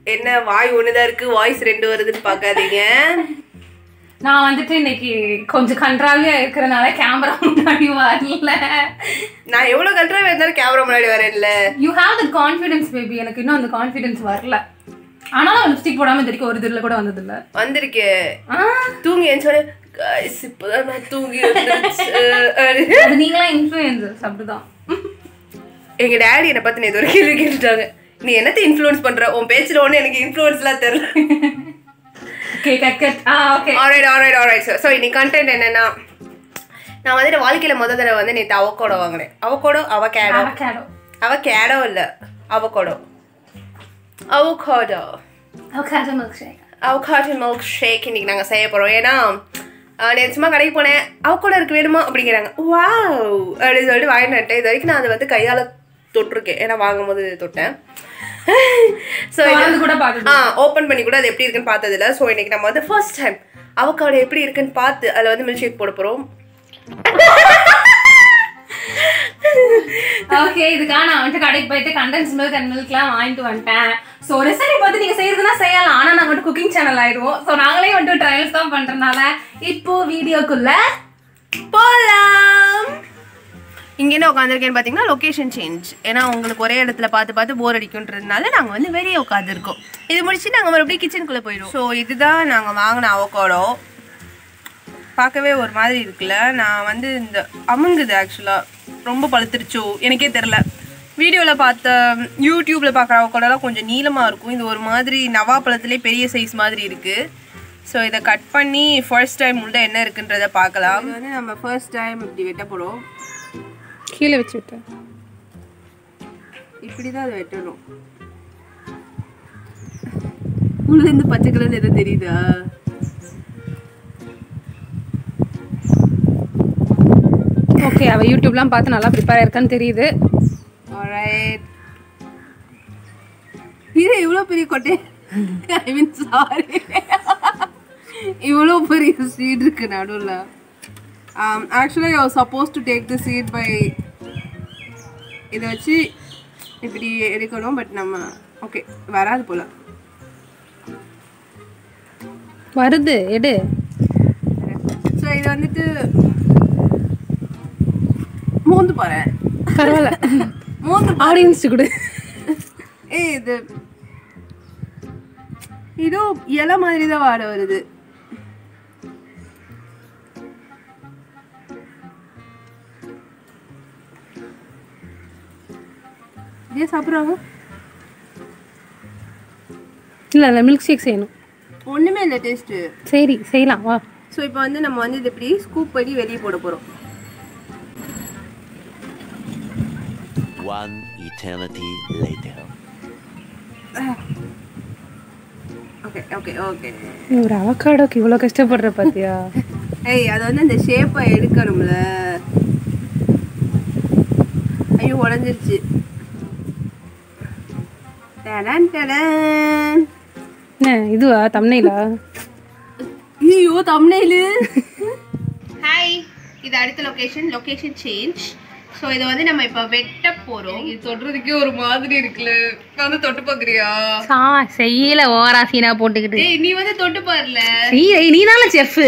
என்ன வாய் ஒண்ணுதான் இருக்கு வாய்ஸ் ரெண்டு வருதுன்னு பார்க்காதீங்க நான் வந்துட்டு இன்னைக்கு கொஞ்சம் கன்றாவியா இருக்கிறனால கேமரா முன்னாடி வரல நான் எவ்வளவு கல்றாவே இருந்தாலும் கேமரா முன்னாடி வரேன்ல you have the confidence baby எனக்கு இன்னும் அந்த கான்ஃபிடன்ஸ் வரல ஆனாலும் லிப்ஸ்டிக் போடாம இது வரைக்கும் ஒரு இதுல கூட வந்தது இல்ல வந்திருக்கு ஆ, தூங்கி என் guys இப்பதான் நான் தூங்கி எழுந்திருச்சு." அப்படின்னு. அது நீங்களா இன்ஃபுளுசர்ஸ் அப்படிதான் எங்க டேடி என்னை பத்தி நேத்து ஒரு கேள்வி கேட்டுட்டாங்க நீ என்னத்தை இன்ஃப்ளூயன்ஸ் பண்ற உன் பேச்சுல ஒண்ணு எனக்கு இன்ஃப்ளூயன்ஸ்லாம் தெரியல okay cut cut ah okay alright alright alright sir so இன்னைக்கு கண்டென்ட் என்னன்னா நான் வந்துட்டு வாழ்க்கையில முத தடவை வந்து நேற்று அவக்கோடோ வாங்கினேன் அவக்கோடோ அவகேடோ அவகேடோ அவகேடோ இல்ல avocado avocado avocado milkshake avocado milkshake இன்னைக்கு நாங்கள் செய்ய போகிறோம் ஏன்னா ஆஹ், நேத்து சும்மா கடைக்கு போனேன் அவகோடோ இருக்கு வேணுமா அப்படிங்கிறாங்க வாவ் அப்படின்னு சொல்லிட்டு வாங்கிட்டு வந்துட்டேன் இது வரைக்கும் நான் அதை வந்து கையால் தொட்டிருக்கேன் ஏன்னா வாங்கும்போது தொட்டேன் ஸோ கலந்து கூட பார்த்தது ஆ ஓப்பன் பண்ணி கூட அது எப்படி இருக்குன்னு பார்த்ததில்ல ஸோ இன்னைக்கு நம்ம வந்து ஃபர்ஸ்ட் டைம் அவக்காடோ எப்படி இருக்குன்னு பார்த்து அதில் வந்து மில்க் ஷேக் போட போகிறோம் ஓகே இதுக்காக நான் வந்துட்டு கடைக்கு போயிட்டு கண்டென்ஸ் மில்க் அண்ட் மில்க்லாம் வாங்கிட்டு வந்துட்டேன் ஸோ ரெசிபி பார்த்து நீங்கள் செய்யறதுனா செய்யலாம் ஆனால் நாங்கள் வந்துட்டு குக்கிங் சேனல் ஆயிடுவோம் ஸோ நாங்களே வந்துட்டு ட்ரையல்ஸ் தான் பண்ணுறதுனால இப்போ வீடியோக்குள்ள போகலாம் இங்கே என்ன உட்காந்துருக்கேன்னு பார்த்தீங்கன்னா லொக்கேஷன் சேஞ்ச் ஏன்னா உங்களுக்கு ஒரே இடத்துல பார்த்து பார்த்து போர் அடிக்குன்றதுனால நாங்கள் வந்து வெளியே உட்காந்துருக்கோம் இது முடிச்சு நாங்கள் மறுபடியும் கிச்சனுக்குள்ளே போயிடுவோம் ஸோ இதுதான் நாங்கள் வாங்கின அவக்காடோ பார்க்கவே ஒரு மாதிரி இருக்குல்ல நான் வந்து இந்த அமுங்குது ஆக்சுவலாக ரொம்ப பழுத்துருச்சோ எனக்கே தெரில வீடியோவில் பார்த்த யூடியூப்பில் பார்க்குற அவக்காடோலாம் கொஞ்சம் நீளமாக இருக்கும் இது ஒரு மாதிரி நவா பழத்துலேயே பெரிய சைஸ் மாதிரி இருக்குது ஸோ இதை கட் பண்ணி ஃபர்ஸ்ட் டைம் உள்ள என்ன இருக்குன்றத பார்க்கலாம் இது வந்து நம்ம ஃபர்ஸ்ட் டைம் இப்படி வெட்ட போகிறோம் கீழே வச்சு விட்டேன் இப்படி தான் அதை வெட்டணும் உள்ளேருந்து பச்சை கலர்ல எதுவும் தெரியுதா ஓகே அவள் யூடியூப்லாம் பார்த்து நல்லா ப்ரிப்பேர் ஆயிருக்கான்னு தெரியுது ஆல்ரைட் இது இவ்வளோ பெரிய கொட்டை ஐ மீன் சாரி இவ்வளோ பெரிய சீட் இருக்கு நடுவில் ஆக்சுவலாக you supposed to take the seat by இதை வச்சு இப்படி எடுக்கணும் பட் நம்ம ஓகே வராது போல வருது எடு ஸோ இது வந்துட்டு மூந்து போகிறேன் பரவாயில்ல மூந்து ஆடியன்ஸ் கொடு ஏய் இது இதோ இலை மாதிரி தான் வாட வருது இதே சாப்பிட்றாங்க இல்லை இல்லை மில்க் ஷேக் செய்யணும் ஒன்றுமே இல்லை டேஸ்ட்டு சரி செய்யலாம் வா ஸோ இப்போ வந்து நம்ம வந்து இது இப்படி ஸ்கூப் பண்ணி வெளியே போட போகிறோம் One eternity later. Okay okay okay ஒரு அவக்காடோக்கு இவ்வளோ கஷ்டப்படுற பாத்தியா ஏய் அது வந்து அந்த ஷேப்பை எடுக்கணும்ல ஐயோ உடஞ்சிருச்சு டடன் டடன் என்ன இதுவா தம்னைலா ஐயோ தம்னைலு ஹாய் இது அடுத்த லொகேஷன் லொகேஷன் சேஞ்ச் ஸோ இதை வந்து நம்ம இப்போ வெட்ட போகிறோம் இது தொடுறதுக்கே ஒரு மாதிரி இருக்குல்ல வந்து தொட்டு பார்க்குறியா சா செய்யல ஓரா சீனா போட்டுக்கிட்டு ஏய் நீ வந்து தொட்டு பாருல நீ நீதான செஃப்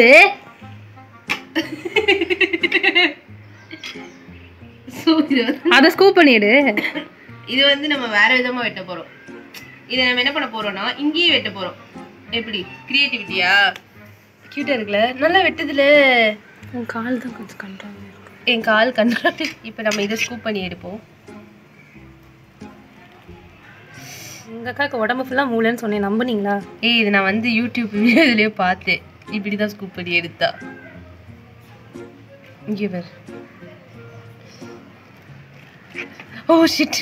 ஸோ இது வந்து அதை ஸ்கூப் பண்ணிடு இது வந்து நம்ம வேற விதமா வெட்ட போறோம் இதை நம்ம என்ன பண்ண போறோம்னா இங்கேயே வெட்ட போறோம் எப்படி கிரியேட்டிவிட்டியா கியூட்டா இருக்குல்ல நல்லா வெட்டுதுல உன் கால் தான் கொஞ்சம் கண்டாங்க என் கால் கண்ணாடி இப்போ நம்ம இதை ஸ்கூப் பண்ணி எடுப்போம் எங்க அக்காக்கு உடம்பு ஃபுல்லா மூளைன்னு சொன்னேன் நம்புனீங்களா ஏய் இது நான் வந்து யூடியூப் வீடியோலயே பார்த்தேன் இப்படி தான் ஸ்கூப் பண்ணி எடுத்தா இங்கே பார் ஓ ஷிட்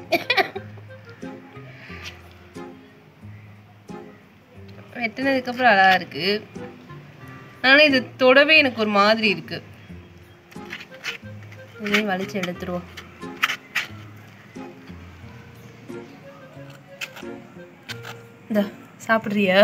வெட்டினதுக்கப்புறம் அழகா இருக்கு ஆனால் இது தொடவே எனக்கு ஒரு மாதிரி இருக்கு இதையும் வலிச்சு எடுத்துருவோம் இந்த சாப்பிட்றியா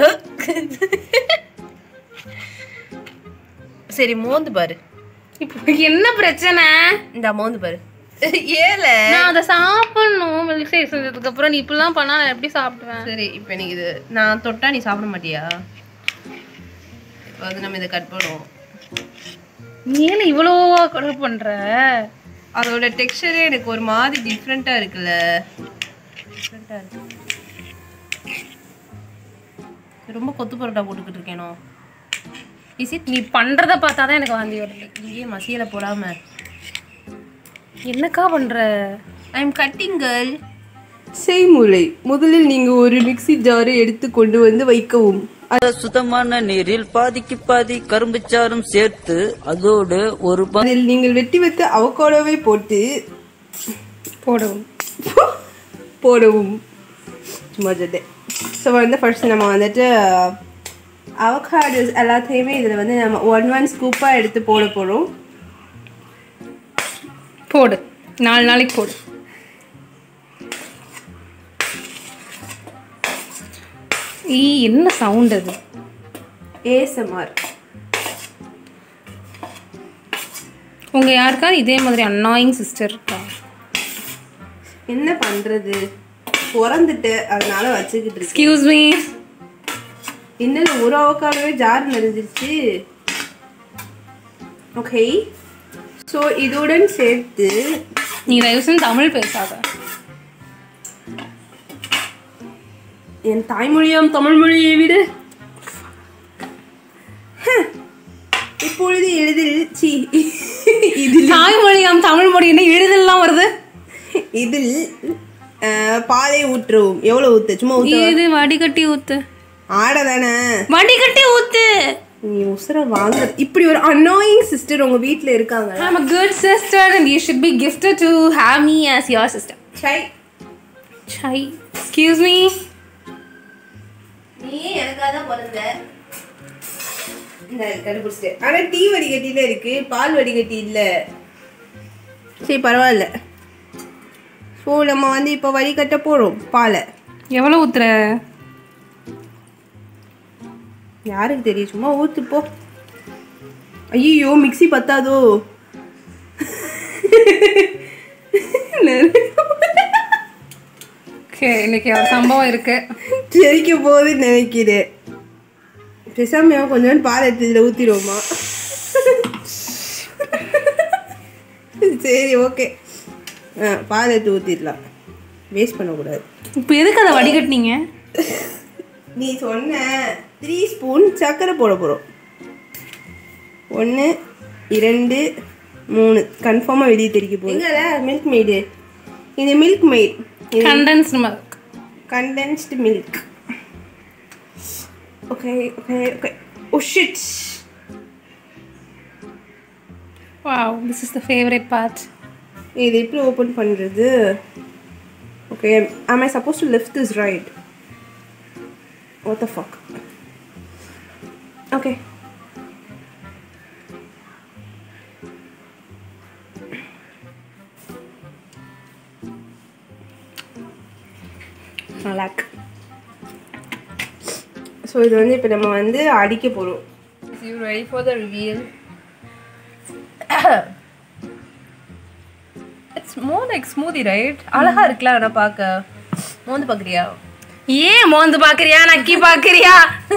சரி மோந்து பாரு இப்போ என்ன பிரச்சனை இந்த மோந்து பாரு ஏல நான் அதை சாப்பிடணும் மில்க் ஷேக் செஞ்சதுக்கு அப்புறம் நீ இப்படிலாம் பண்ணா நான் எப்படி சாப்பிடுவேன் சரி இப்போ எனக்கு இது நான் தொட்டா நீ சாப்பிட மாட்டியா இப்போ வந்து நம்ம இதை கட் பண்ணுவோம் நீ ஏன் இவ்வளோ கூட பண்ற அதோட டெக்ஸ்சரே எனக்கு ஒரு மாதிரி டிஃப்ரெண்ட்டாக இருக்குல்ல டிஃப்ரெண்ட்டாக இருக்கு ரொம்ப கொத்து பரோட்டா போட்டுக்கிட்டு இருக்கேனோ இஸ் இட் நீ பண்றத பார்த்தா தான் எனக்கு வாந்தி வருது இங்கேயே மசியலை போடாம என்னக்கா பண்ற ஐ எம் கட்டிங் கேர்ள் செய்முறை முதலில் நீங்கள் ஒரு மிக்ஸி ஜாரை எடுத்து கொண்டு வந்து வைக்கவும் சுத்தமான நீரில் பாதிக்கு பாதி கரும்புச்சாறும் சேர்த்து அதோடு ஒரு ப- அதில் நீங்கள் வெட்டி வைத்த அவகோடோவை போட்டு போடவும் போடவும் சும்மா ஜெட்டே ஸோ வந்து ஃபர்ஸ்ட் நம்ம வந்துட்டு அவகாடோஸ் எல்லாத்தையுமே இதில் வந்து நம்ம ஒன் ஒன் ஸ்கூப்பாக எடுத்து போட போகிறோம் போடு நாலு நாளைக்கு போடு ஈ என்ன சவுண்ட் அது ஏஎஸ்எம்ஆர் உங்க யாருக்காவது இதே மாதிரி அன்னாயிங் சிஸ்டர் இருக்கா என்ன பண்ணுறது பிறந்துட்டு அதனால வச்சுக்கிட்டு இருக்கேன் எக்ஸ்கியூஸ் மீ இன்னும் ஒரு அவக்காடவே ஜார் நிறைஞ்சிருச்சு ஓகே ஸோ இதுடன் சேர்த்து நீ தயவு செஞ்சு தமிழ் பேசாத என் தாய்மொழியாம் தமிழ் மொழியை விட ஹ, இப்பொழுது எளிதில் சி இதில் தாய்மொழியாம் தமிழ் மொழி என்ன எழுதலாம் வருது இதில் அஹ், பாலை ஊற்றுவோம் எவ்வளோ ஊத்து சும்மா ஊத்து இது வடிகட்டி ஊத்து ஆட தானே வடிகட்டி ஊத்து நீ உசுர வாங்க இப்படி ஒரு அன்னாயிங் சிஸ்டர் உங்க வீட்ல இருக்காங்க I'm a good sister and you should be gifted to have me as your sister. Psi Chai. Excuse me. நீ எனக்காக தான் பிறந்த இந்த கண்டுபிடிச்சிட்டேன் ஆனா டீ வடிகட்டில இருக்கு பால் வடிகட்டி இல்ல சரி பரவாயில்ல ஸோ நம்ம வந்து இப்போ வடிகட்ட போறோம் பாலை எவ்வளோ ஊத்துற யாருக்கு தெரியும் சும்மா ஊத்து போ ஐயோ மிக்ஸி பத்தாதோ ஓகே இன்னைக்கு ஒரு சம்பவம் இருக்கு தெரிக்க போகுதுன்னு நினைக்கிறேன் பேசாம கொஞ்சோண்டு பால் எடுத்து இதில் ஊற்றிடுவோமா சரி ஓகே ஆ பால் எடுத்து ஊற்றிடலாம் வேஸ்ட் பண்ணக்கூடாது இப்போ எதுக்கு அதை வடிகட்டினீங்க நீ சொன்ன த்ரீ ஸ்பூன் சர்க்கரை போட போகிறோம் ஒன்று இரண்டு மூணு கன்ஃபார்மாக வெளியே தெரிக்க போகுது மில்க் மெய்டு இது மில்க் மெய்ட் இது condensed milk condensed milk. Okay, okay, okay. Oh shit! Wow this is the favourite part இது எப்படி ஓப்பன் பண்ணுறது okay am I supposed to lift this right? What the fuck? Okay. நல்லா இருக்கு so இது வந்து இப்போ நம்ம வந்து அடிக்க போகிறோம் you ready for the reveal it's more like smoothie right அழகா இருக்குல்ல நான் பார்க்க மோந்து பார்க்குறியா ஏன் மோந்து பாக்குறியா நக்கி பாக்குறியா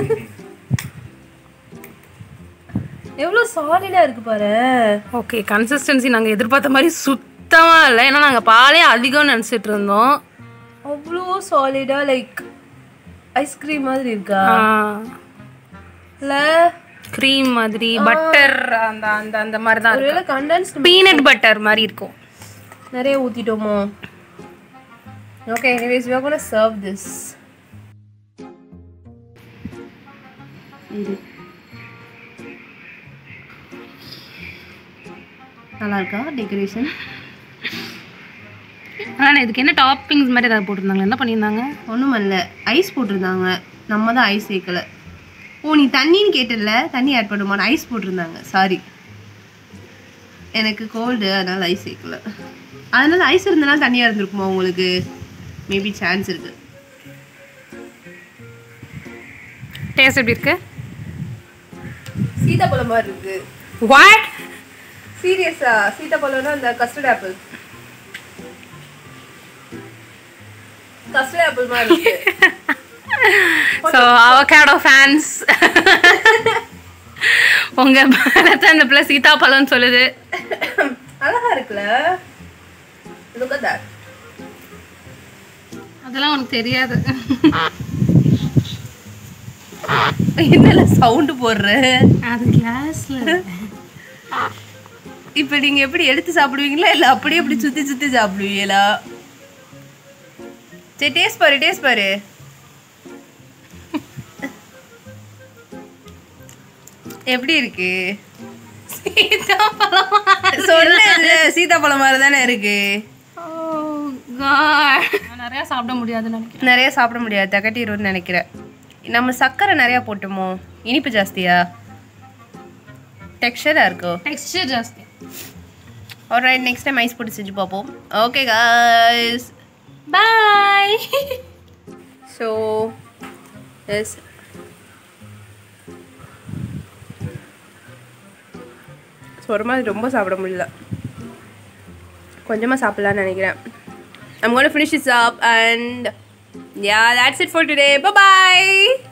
எவ்வளோ சாலிடாக இருக்கு பாரு ஓகே கன்சிஸ்டன்சி நாங்கள் எதிர்பார்த்த மாதிரி சுத்தமாக இல்லை ஏன்னா நாங்கள் பாலே அதிகம்னு நினச்சிட்டு இருந்தோம் அவ்வளோ சாலிடாக லைக் ஐஸ்கிரீம் மாதிரி இருக்கா இல்லை க்ரீம் மாதிரி பட்டர் அந்த அந்த அந்த மாதிரி தான் ஒருவேளை கண்டென்ஸ்டு பீனட் பட்டர் மாதிரி இருக்கும் நிறைய ஊற்றிட்டோமோ okay anyways we are going to serve this இது நல்லா இருக்கா டெக்கரேஷன் ஆனால் இதுக்கு என்ன டாப்பிங்ஸ் மாதிரி ஏதாவது போட்டிருந்தாங்க என்ன பண்ணியிருந்தாங்க ஒன்றும் இல்லை ஐஸ் போட்டிருந்தாங்க நம்ம தான் ஐஸ் சேர்க்கல ஓ நீ தண்ணின்னு கேட்டல தண்ணி ஆட் பண்ணுமான்னு ஐஸ் போட்டிருந்தாங்க சாரி எனக்கு கோல்டு அதனால ஐஸ் சேர்க்கல அதனால ஐஸ் இருந்தனால தண்ணியாக இருந்திருக்குமா உங்களுக்கு மேபி சான்ஸ் இருக்கு டேஸ்ட் எப்படி இருக்கு சீதாப்பழம் மாதிரி இருக்கு வாட் சீரியஸா சீதாப்பழம்னா அந்த கஸ்டர்ட் ஆப்பிள் கஸ்டர்ட் ஆப்பிள் மாதிரி இருக்கு ஸோ அவகேடோ ஃபேன்ஸ் உங்க பலத்தை அந்த பிள்ளை சீதாப்பழம்னு சொல்லுது அழகா இருக்குல்ல லுக் அட் தட் அதெல்லாம் உனக்கு தெரியாது என்னல சவுண்ட் போடுற அது கிளாஸ்ல இப்போ நீங்க எப்படி எடுத்து சாப்பிடுவீங்களா இல்ல அப்படியே அப்படி சுத்தி சுத்தி சாப்பிடுவீங்களா சரி டேஸ்ட் பாரு டேஸ்ட் பாரு எப்படி இருக்கு சீதாப்பழம் சொன்னேன்ல சீதாப்பழம் மாதிரி தானே இருக்கு நான் நிறைய சாப்பிட முடியாதுன்னு நினைக்கிறேன் நிறைய சாப்பிட முடியாது தகட்டிடும்னு நினைக்கிறேன் நம்ம சர்க்கரை நிறைய போட்டுமோ இனிப்பு ஜாஸ்தியா டெக்ஸ்டரா இருக்கோ டெக்ஸ்டர் ஜாஸ்தி ஆல்ரைட் நெக்ஸ்ட் டைம் ஐஸ் போட்டு செஞ்சு பார்ப்போம் okay guys bye so yes so ஒரு மாதிரி ரொம்ப சாப்பிட முடியல கொஞ்சமாக சாப்பிட்லான்னு நினைக்கிறேன் I'm going to finish this up and yeah, that's it for today. Bye bye.